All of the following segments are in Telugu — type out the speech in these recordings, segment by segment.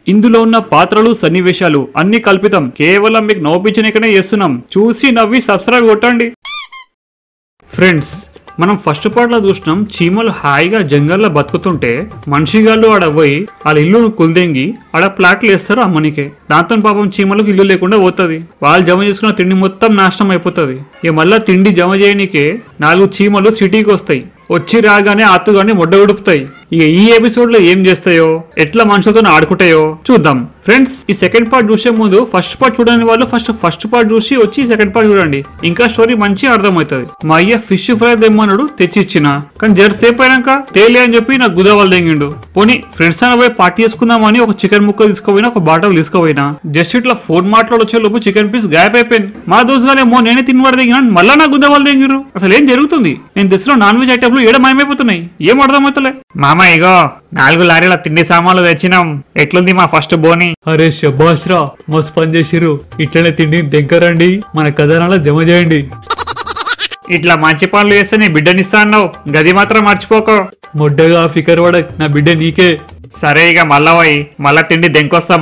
ఇందులో ఉన్న పాత్రలు సన్నివేశాలు అన్ని కల్పితం కేవలం మీకు నవ్వించనికనే చేస్తున్నాం చూసి నవ్వి సబ్స్క్రైబ్ కొట్టండి ఫ్రెండ్స్ మనం ఫస్ట్ పార్ట్ లో చూసినాం చీమలు హాయిగా జంగల్లో బతుకుతుంటే మనిషిగాళ్ళు ఆడ పోయి వాళ్ళ ఇల్లును కుల్దెంగి ఆడ ప్లాట్లు వేస్తారు అమ్మనికే దాంతో పాపం చీమలకు ఇల్లు లేకుండా పోతుంది వాళ్ళు జమ చేసుకున్న తిండి మొత్తం నాశనం అయిపోతుంది ఇక మళ్ళా తిండి జమ చేయనికే నాలుగు చీమలు సిటీకి వస్తాయి వచ్చి రాగానే ఆతుగానే మొడ్డ ఉడుపుతాయి ఇక ఈ ఎపిసోడ్ లో ఏం చేస్తాయో ఎట్లా మనుషులతో ఆడుకుంటాయో చూద్దాం ఫ్రెండ్స్ ఈ సెకండ్ పార్ట్ చూసే ముందు ఫస్ట్ పార్ట్ చూడని వాళ్ళు ఫస్ట్ ఫస్ట్ పార్ట్ చూసి వచ్చి సెకండ్ పార్ట్ చూడండి ఇంకా స్టోరీ మంచిగా అర్థమవుతుంది మా అయ్య ఫిష్ ఫ్రై తెమ్మన్నాడు తెచ్చి ఇచ్చిన కానీ జర సేపు అయినాక తేలే అని చెప్పి నాకు గుదవాళ్ళు తెంగిండు పోనీ ఫ్రెండ్స్ అని పోయి పార్టీ చేసుకుందామని ఒక చికెన్ ముక్క తీసుకుపోయినా ఒక బాటలు తీసుకుపోయినా జస్ట్ ఇట్లా ఫోన్ మాట్లాడొచ్చే లోపు చికెన్ పీస్ గాయప్ అయిపోయింది మా దోస్తుగానేమో నేనే తినవాడు తెగినా మళ్ళా నాకు గుద్దవాళ్ళు తెంగిరు అసలు ఏం జరుగుతుంది నేను తెచ్చిన నాన్ వెజ్ ఐటమ్లు ఏడ మాయమైపోతున్నాయి ఏం అర్థమవుతలే మామ ఇగో నాలుగు లారీల తిండి సామాన్లు తెచ్చినాం ఎట్లుంది మా ఫస్ట్ బోని అరే శబాష్ రా మస్తు పని చేసిర్రు ఇట్లనే తిండి దెంకరండి మన ఖజానాలో జమ చేయండి ఇట్లా మంచి పనులు చేస్తే నీ బిడ్డనిస్తా అన్నావు గది మాత్రం మర్చిపోకో మొడ్డగా ఫికర్ పడక్ నా బిడ్డ నీకే సరే ఇక మళ్ళా పోయి మళ్ళా తిండి దెంకొస్తాం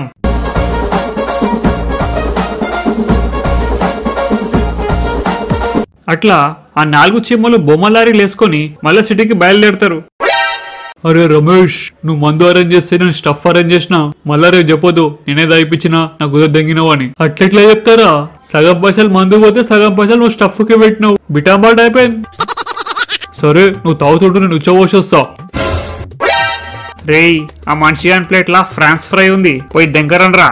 అట్లా ఆ నాలుగు చీమలు బొమ్మలారీలు వేసుకొని మళ్ళా సిటీకి బయలుదేరుతారు అరే రమేష్ నువ్వు మందు అరేంజ్ చేస్తే నేను స్టఫ్ అరేంజ్ చేసిన మళ్ళా రేపు చెప్పొద్దు నేనే దాయిపించిన నా కుదర దెంగినావు అని అట్లెట్లా చెప్తారా సగం పైసలు మందు పోతే సగం పైసలు నువ్వు స్టఫ్ కి పెట్టినావు బిటాంబాట్ అయిపోయింది సరే నువ్వు తాగుతుంటే నేను ఉచ్చబోసి వస్తా రేయ్ ఆ మనిషి గాని ప్లేట్లా ఫ్రాన్స్ ఫ్రై ఉంది పోయి దెంకరండ్రా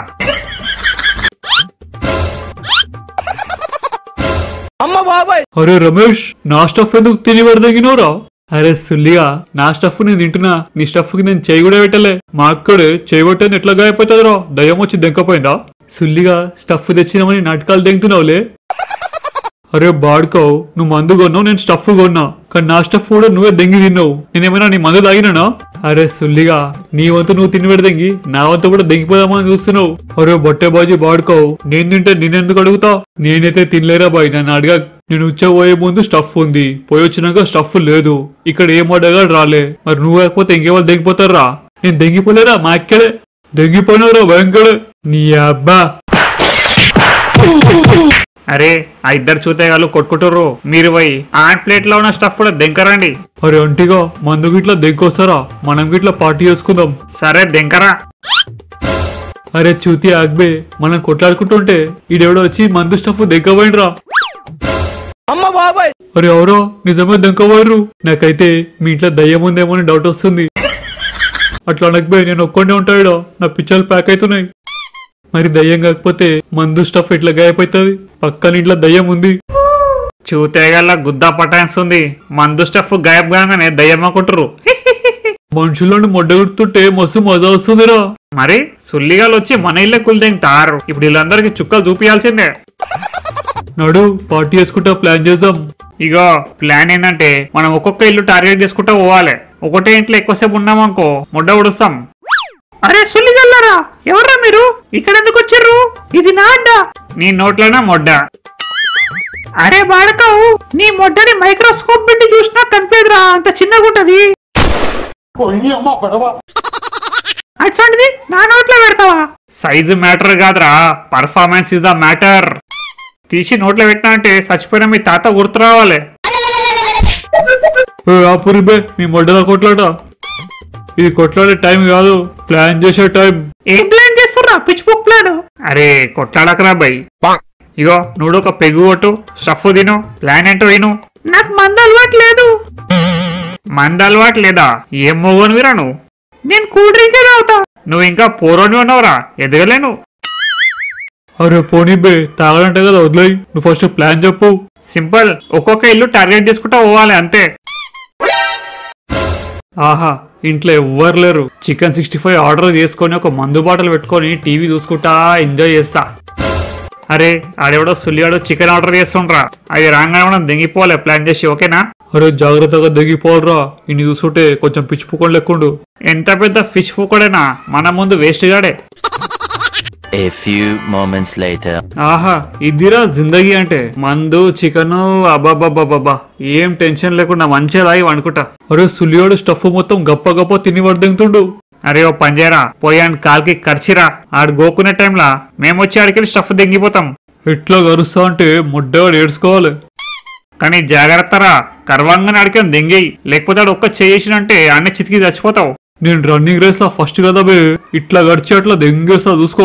అరే రమేష్ నా స్టఫ్ ఎందుకు తిని పడదగినవురా అరే సుల్లిగా నా స్టఫ్ నేను తింటున్నా నీ స్టఫ్ కి నేను చేయి కూడా పెట్టలే మా అక్కడే చేయబట్టాను ఎట్లా గాయపోతుందిరా దయ్యం వచ్చి దెంకపోయిందా సుల్లిగా స్టఫ్ తెచ్చినామని నాటకాలు దెంగుతున్నావులే అరే బాడుకోవు నువ్వు మందు కొన్నావు నేను స్టఫ్ కొన్నా కానీ నా స్టఫ్ కూడా నువ్వే దెంగి తిన్నావు నేనేమైనా నీ మందు తాగినానా అరే సుల్లిగా నీ వంతు నువ్వు తిని దెంగి నా వంతు కూడా దెంగిపోదామని చూస్తున్నావు అరే బొట్టే బాజీ బాడుకోవు నేను తింటే నేనెందుకు అడుగుతా నేనైతే తినలేరా బాయ్ నన్ను అడగా నేను ఉచ్చబోయే ముందు స్టఫ్ ఉంది పోయి వచ్చినాక స్టఫ్ లేదు ఇక్కడ ఏం అడగా రాలే మరి నువ్వు లేకపోతే ఇంకేవాళ్ళు దెంగిపోతారా నేను దెంగిపోలేరా మా అక్కడే దెంగిపోయినరా భయంకరే నీ అబ్బా అరే ఆ ఇద్దరు చూతేగాళ్ళు కొట్టుకుంటుర్రు మీరు పోయి ఆ ప్లేట్ లో ఉన్న స్టఫ్ కూడా దెంకరండి అరే అంటిగా మందు గిట్లా దెంకొస్తారా మనం గిట్లా పార్టీ చేసుకుందాం సరే దెంకరా అరే చూతి ఆగ్బే మనం కొట్లాడుకుంటుంటే ఈడెవడో వచ్చి మందు స్టఫ్ దెంకబోయినరా అరే ఎవరో నిజమే దెంకబోయినరు నాకైతే మీ ఇంట్లో దయ్యం ఉందేమో అని డౌట్ వస్తుంది అట్లా అనకపోయి నేను ఒక్కొండే ఉంటాడు నా పిచ్చలు ప్యాక్ అవుతున్నాయి మరి దయ్యం కాకపోతే మందు స్టఫ్ ఎట్లా గాయపోతుంది పక్కన ఇంట్లో దయ్యం ఉంది చూతేగల్లా గుద్దా పటాయిస్తుంది మందు స్టఫ్ గాయబ్ కాగానే దయ్యమ్మ కొట్టురు మనుషులను మొడ్డగుడుతుంటే మస్తు మజా వస్తుందిరా మరి సుల్లిగాలు వచ్చి మన ఇల్లే కుల్దెంగుతారు ఇప్పుడు వీళ్ళందరికీ చుక్కలు చూపియాల్సిందే నడు పార్టీ చేసుకుంటా ప్లాన్ చేద్దాం ఇగో ప్లాన్ ఏంటంటే మనం ఒక్కొక్క ఇల్లు టార్గెట్ చేసుకుంటూ పోవాలి ఒకటే ఇంట్లో ఎక్కువసేపు ఉన్నామనుకో ముడ్డ ఉడుస్తాం అరే సుల్లిగల్లారా ఎవర్రా మీరు ఇక్కడ ఎందుకు వచ్చారు ఇది నా అడ్డ నీ నోట్లోనే మొడ్డ అరే బాడకావు నీ మొడ్డని మైక్రోస్కోప్ పెట్టి చూసినా కనిపేదిరా అంత చిన్నగా ఉంటది అట్లాంటిది నా నోట్లో పెడతావా సైజు మ్యాటర్ కాదురా పర్ఫార్మెన్స్ ఇస్ ద మ్యాటర్ తీసి నోట్లో పెట్టినా అంటే చచ్చిపోయిన మీ తాత గుర్తు రావాలి ఏ ఆపురిబే మీ మొడ్డల కొట్లాట ఇది కొట్లాడే టైం కాదు ప్లాన్ చేసే టైం ఏం ప్లాన్ చేస్తున్నా పిచ్ బుక్ ప్లాన్ అరే కొట్లాడకరా బై ఇగో నువ్వు ఒక పెగు కొట్టు స్టఫ్ తిను ప్లాన్ ఏంటో విను నాకు మంద అలవాటు లేదు మంద అలవాటు లేదా ఏం మోగోనివిరా నువ్వు నేను కూల్ డ్రింక్ తాగుతా నువ్వు ఇంకా పోరోని ఉన్నావురా ఎదగలేను అరే పోనీ బే తాగాలంటే కదా వదిలేయి నువ్వు ఫస్ట్ ప్లాన్ చెప్పు సింపుల్ ఒక్కొక్క ఇల్లు టార్గెట్ చేసుకుంటా పోవాలి అంతే ఆహా ఇంట్లో ఎవ్వరు లేరు చికెన్ సిక్స్టీ ఫైవ్ ఆర్డర్ చేసుకొని ఒక మందు బాటలు పెట్టుకొని టీవీ చూసుకుంటా ఎంజాయ్ చేస్తా అరే ఆడెవడో సుల్లిగాడు చికెన్ ఆర్డర్ చేస్తుండ్రా అది రాగానే మనం దిగిపోవాలి ప్లాన్ చేసి ఓకేనా అరే జాగ్రత్తగా దిగిపోవాలరా ఇన్ని చూసుకుంటే కొంచెం పిచ్చిపోకుండా లెక్కుండు ఎంత పెద్ద ఫిష్ ఫూకడైనా మన ముందు వేస్ట్ గాడే A few moments later. ఆహా ఇదిరా జిందగీ అంటే మందు చికెన్ అబ్బాబ్బాబ్బా ఏం టెన్షన్ లేకుండా మంచిగా రాయి అనుకుంటా అరే సులియోడు స్టఫ్ మొత్తం గప్ప గప్ప తిని పడదెంగుతుండు అరే ఓ పంజేరా పోయాన్ కాల్కి ఖర్చిరా ఆడు గోకునే టైంలా మేమొచ్చి ఆడికెళ్ళి స్టఫ్ దింగిపోతాం ఎట్లా గరుస్తా అంటే ముడ్డవాడు ఏడ్చుకోవాలి కానీ జాగ్రత్తరా కర్వంగానే ఆడికి దెంగేయి లేకపోతే ఆడు ఒక్క చేసినంటే అన్ని చితికి చచ్చిపోతావు నేను రన్నింగ్ రేస్ లో ఫస్ట్ కదా బే ఇట్లా గడిచి అట్లా దెంగేస్తా చూసుకో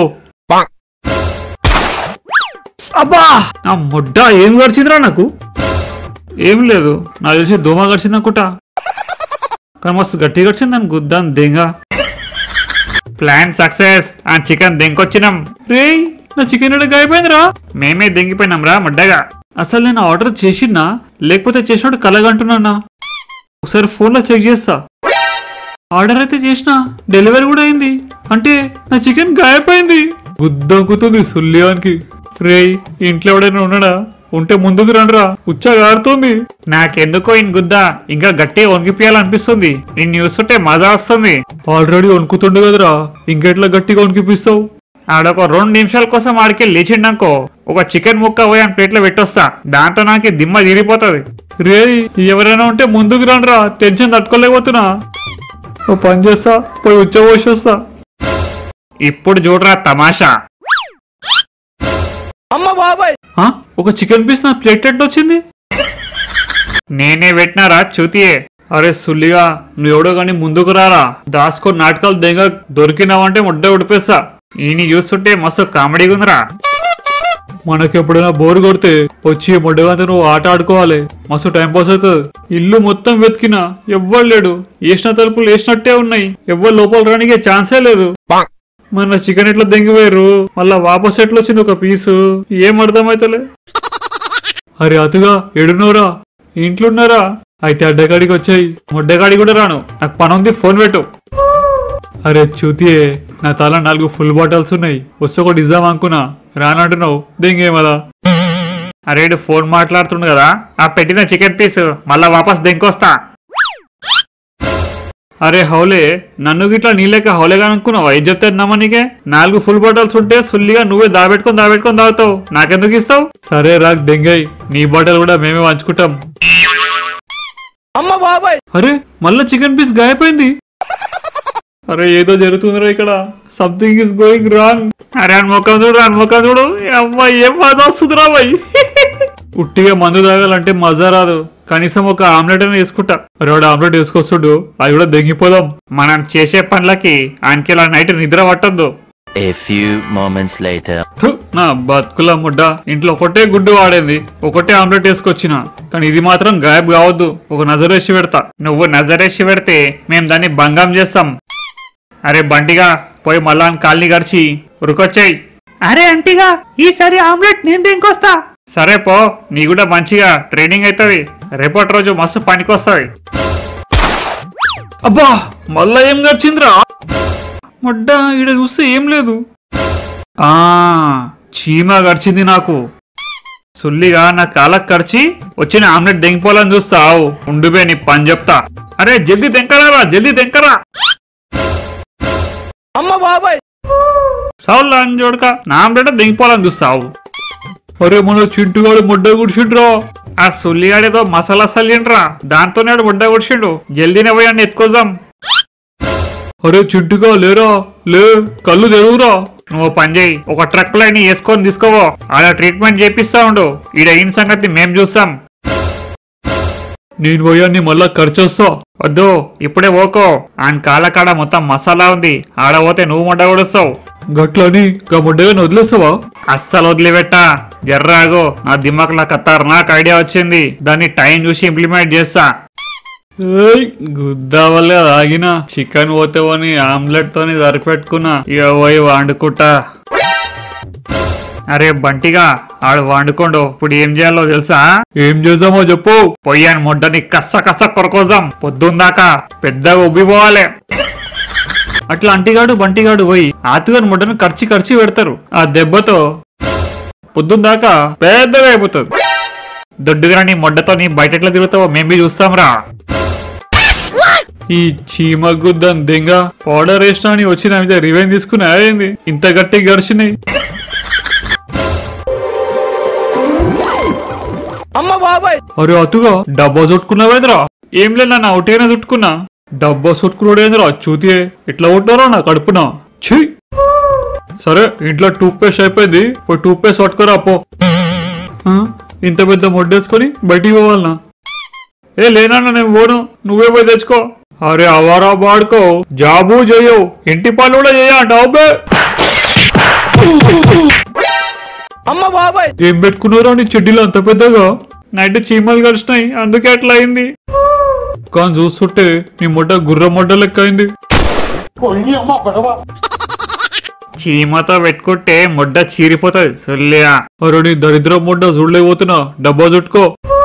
అబ్బా నా ముడ్డ ఏం గడిచిందిరా నాకు ఏం లేదు నాకు తెలిసి దోమ గడిచింది అనుకుంటా కానీ మస్తు గట్టి గడిచింది దాని గుద్దాను దెంగ ప్లాన్ సక్సెస్ ఆ చికెన్ దెంకొచ్చినాం రే నా చికెన్ ఎడ గాయపోయిందిరా మేమే దెంగిపోయినాం రా ముడ్డగా అసలు నేను ఆర్డర్ చేసినా లేకపోతే చేసినట్టు కలగంటున్నా ఒకసారి ఫోన్లో చెక్ చేస్తా ఆర్డర్ అయితే చేసిన డెలివరీ కూడా అయింది అంటే నా చికెన్ గాయపోయింది గుద్దంకుతుంది సుల్యానికి రేయ్ ఇంట్లో ఎవడైనా ఉన్నాడా ఉంటే ముందుకు రండిరా ఉచ్చా గారుతుంది నాకెందుకో ఇన్ గుద్దా ఇంకా గట్టిగా వణికిపోయాలనిపిస్తుంది నిన్ను చూస్తుంటే మజా వస్తుంది ఆల్రెడీ వణుకుతుండే కదరా ఇంకెట్లా గట్టిగా వణికిపిస్తావు ఆడొక రెండు నిమిషాల కోసం ఆడికి లేచిండనుకో ఒక చికెన్ ముక్క పోయి ప్లేట్లో పెట్టొస్తా దాంతో నాకు దిమ్మ తీరిపోతుంది రేయ్ ఎవరైనా ఉంటే ముందుకు రండిరా టెన్షన్ తట్టుకోలేకపోతున్నా ఓ పని చేస్తా పోయి ఉచ్చ పోసొస్తా ఇప్పుడు చూడరా తమాషా ఆ, ఒక చికెన్ పీస్ నా ప్లేట్ ఎట్లా వచ్చింది నేనే పెట్టినారా చూతియే అరే సుల్లిగా నువ్వు ఎవడో గానీ ముందుకు రారా దాచుకొని నాటకాలు దెంగ దొరికినావంటే ముడ్డ ఉడిపేస్తా ఈయన చూస్తుంటే మస్తు కామెడీగా ఉందిరా మనకెప్పుడైనా బోర్ కొడితే వచ్చి ముడ్డగంత నువ్వు ఆట ఆడుకోవాలి మస్తు టైం పాస్ అవుతుంది ఇల్లు మొత్తం వెతికినా ఎవ్వరు లేడు వేసిన తలుపులు వేసినట్టే ఉన్నాయి ఎవ్వరు లోపల రానికే ఛాన్సే లేదు మన చికెన్ ఎట్లా దెంగిపోయారు మళ్ళా వాపస్ ఎట్లా వచ్చింది ఒక పీసు ఏం అర్థమైతలే అరే అతుగా ఎడునోరా ఇంట్లో ఉన్నారా అయితే అడ్డగాడికి వచ్చాయి ముడ్డగాడి కూడా రాను నాకు పని ఉంది ఫోన్ పెట్టు అరే చూతియే నా తల నాలుగు ఫుల్ బాటిల్స్ ఉన్నాయి వస్తే ఒకటి ఇద్దాం అనుకున్నా రానంటున్నావు దెంగేమదా అరే ఈడు ఫోన్ మాట్లాడుతుండు కదా ఆ పెట్టిన చికెన్ పీస్ మళ్ళా వాపస్ దెంకొస్తా అరే హౌలే నన్ను గిట్లా నీళ్ళక హౌలేగా అనుకున్నావా ఏం చెప్తే నమ్మనీకే నాలుగు ఫుల్ బాటిల్స్ ఉంటే సుల్లిగా నువ్వే దాబెట్టుకొని దాబెట్టుకొని తాగుతావు నాకెందుకు ఇస్తావు సరే రాక్ దెంగయ్ నీ బాటిల్ కూడా మేమే పంచుకుంటాం అరే మళ్ళా చికెన్ పీస్ గాయపోయింది అరే ఏదో జరుగుతుందిరా ఇక్కడ సంథింగ్ ఇస్ గోయింగ్ రాంగ్ అరే అని ముఖం చూడు అని ముఖం చూడు అమ్మాయి ఏం మజా వస్తుందిరా అమ్మాయి ఉట్టిగా మందు తాగాలంటే మజా రాదు కనీసం ఒక ఆమ్లెట్ అయినా వేసుకుంటా రెండు ఆమ్లెట్ వేసుకొస్తుడు అది కూడా దెంగిపోదాం మనం చేసే పనులకి ఆయనకి ఇలా నైట్ నిద్ర పట్టొద్దు A few moments later. థు, నా బతుకుల ముడ్డ ఇంట్లో ఒకటే గుడ్డు వాడేది ఒకటే ఆమ్లెట్ వేసుకొచ్చిన కానీ ఇది మాత్రం గాయబ్ కావద్దు ఒక నజర్ వేసి పెడతా నువ్వు నజరేసి పెడితే మేం దాన్ని భంగం చేస్తాం అరే బండిగా పోయి మళ్ళా కాల్ని గడిచి ఉరికొచ్చాయి అరే అంటిగా ఈసారి ఆమ్లెట్ నేను దెంకొస్తా సరే పో నీ కూడా మంచిగా ట్రైనింగ్ అవుతుంది రేపటి రోజు మస్తు పనికొస్తుంది అబ్బా మళ్ళా ఏం గడిచిందిరా ముడ్డ ఈడ చూస్తే ఏం లేదు ఆ చీమ గడిచింది నాకు సుల్లిగా నా కాలకు కరిచి వచ్చిన ఆమ్లెట్ దెంగిపోవాలని చూస్తావు ఉండుబే నీ పని చెప్తా అరే జల్దీ దెంకరా జల్దీ దెంకరా సౌల్ అని చూడక నా ఆమ్లెట్ దెంగిపోవాలని చూస్తావు అరే మన చింటుగాడు ముడ్డ కూర్చుండ్రా ఆ సుల్లిగాడేదో మసాలా సల్లిండ్రా దాంతోనే ఆడు ముడ్డ కొడిచిండు జల్దీనే పోయి అన్ని ఎత్తుకోదాం అరే చింటుగా లేరా లే కళ్ళు తెరువురా నువ్వు పని చేయి ఒక ట్రక్ లైన్ వేసుకొని తీసుకోవో ఆడ ట్రీట్మెంట్ చేపిస్తా ఉండు ఈడ అయిన సంగతి మేం చూస్తాం నేను పోయాన్ని మళ్ళా ఖర్చు వస్తా వద్దు ఇప్పుడే ఓకో ఆయన కాళ్ళ కాడ మొత్తం మసాలా ఉంది ఆడ పోతే నువ్వు ముడ్డ కొడుస్తావు గట్లని గా ముడ్డగా వదిలేస్తావా అస్సలు వదిలిపెట్టా జర్రాగో నా దిమాక్లా ఖతర్నాక్ ఐడియా వచ్చింది దాన్ని టైం చూసి ఇంప్లిమెంట్ చేస్తా ఏయ్, గుద్దా వల్లే ఆగిన చికెన్ పోతేవని ఆమ్లెట్ తోని సరిపెట్టుకున్నా ఇక పోయి వండుకుంటా అరే బంటిగా ఆడు వండుకోండు ఇప్పుడు ఏం చేయాలో తెలుసా ఏం చేద్దామో చెప్పు పొయ్యాను ముడ్డని కస్స కస్స కొరకోదాం పొద్దుందాకా పెద్దగా ఉబ్బిపోవాలి అట్లా అంటిగాడు బంటిగాడు పోయి ఆతుగాని ముడ్డను ఖర్చు ఖర్చు పెడతారు ఆ దెబ్బతో పొద్దున్న దాకా పెద్దగా అయిపోతుంది దొడ్డుగా నీ మొడ్డతో నీ బయట ఎట్లా తిరుగుతావో మేము బి చూస్తాం రా ఈ చీమ గుద్దని దెంగ పౌడర్ వేసినా అని వచ్చి నా మీద రివెంజ్ తీసుకుని అయింది ఇంత గట్టి గడిచినాయి అరే అతుగా డబ్బా చుట్టుకున్నావేంద్రా ఏం లేదు నా ఒకటిగానే చుట్టుకున్నా డబ్బా సుట్టుకున్నాడేంద్రా చూతియే ఇట్లా కొట్టారా నా కడుపున ఛీ సరే ఇంట్లో టూత్ పేస్ట్ అయిపోయింది పోయి టూత్ పేస్ట్ పట్టుకోరా పో ఆ, ఇంత పెద్ద మొడ్డేసుకొని బయటికి పోవాలనా ఏ లేనన్నా నేను పోను నువ్వే పోయి తెచ్చుకో అరే అవారా బాడుకో జాబు చేయవు ఇంటి పనులు కూడా చేయ డబ్బే ఏం పెట్టుకున్నారా నీ చెడ్డీలు అంత పెద్దగా నైట్ చీమలు కలిసినాయి అందుకే అట్లా అయింది కానీ చూస్తుంటే నీ మొడ్డ గుర్ర మొడ్డ లెక్క అయింది చీమతో పెట్టుకుంటే ముడ్డ చీరిపోతుంది సొల్లియా అరే నీ దరిద్ర మొడ్డ చూడలేకపోతున్నా డబ్బా చుట్టుకో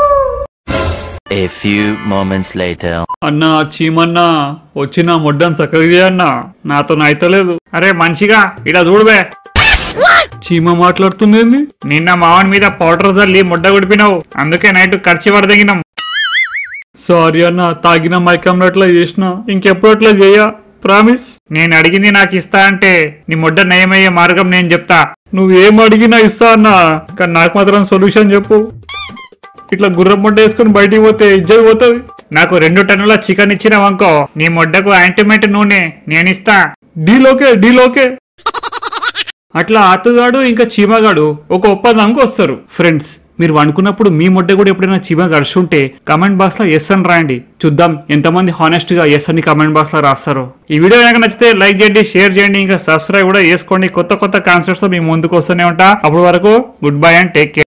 A few moments later. అన్నా చీమన్నా వచ్చి నా మొడ్డని చక్కగా చేయన్నా నాతో నైతలేదు అరే మంచిగా ఇలా చూడబే చీమ మాట్లాడుతుంది ఏంది నిన్న మావన్ మీద పౌడర్ జల్లి ముడ్డ గుడిపినావు అందుకే నైట్ ఖర్చు వరదగినాం సారీ అన్న తాగిన మైకంలో అట్లా చేసిన ఇంకెప్పుడు అట్లా చేయ ప్రామిస్ నేను అడిగింది నాకు ఇస్తా అంటే నీ ముడ్డ నయమయ్యే మార్గం నేను చెప్తా నువ్వేం అడిగినా ఇస్తా అన్నా కానీ నాకు మాత్రం సొల్యూషన్ చెప్పు ఇట్లా గుర్రం మొడ్డ వేసుకొని బయటికి పోతే ఇజ్జత్ పోతుంది నాకు రెండు టన్నుల చికెన్ ఇచ్చినావనుకో నీ ముడ్డకు యాంటిమెంట్ నూనె నేనిస్తా డీలోకే డీలోకే అట్లా ఆతుగాడు ఇంకా చీమగాడు ఒక ఒప్పందంకి వస్తారు ఫ్రెండ్స్ మీరు అనుకున్నప్పుడు మీ మొడ్డ కూడా ఎప్పుడైనా చీమ గడుచుంటే కమెంట్ బాక్స్ లో ఎస్ అని రాయండి చూద్దాం ఎంతమంది హానెస్ట్ గా ఎస్ అని కమెంట్ బాక్స్ లో రాస్తారో ఈ వీడియో కనుక నచ్చితే లైక్ చేయండి షేర్ చేయండి ఇంకా సబ్స్క్రైబ్ కూడా చేసుకోండి కొత్త కొత్త కాన్సెప్ట్స్ మీ ముందుకు వస్తూనే ఉంటా అప్పటి వరకు good bye and take care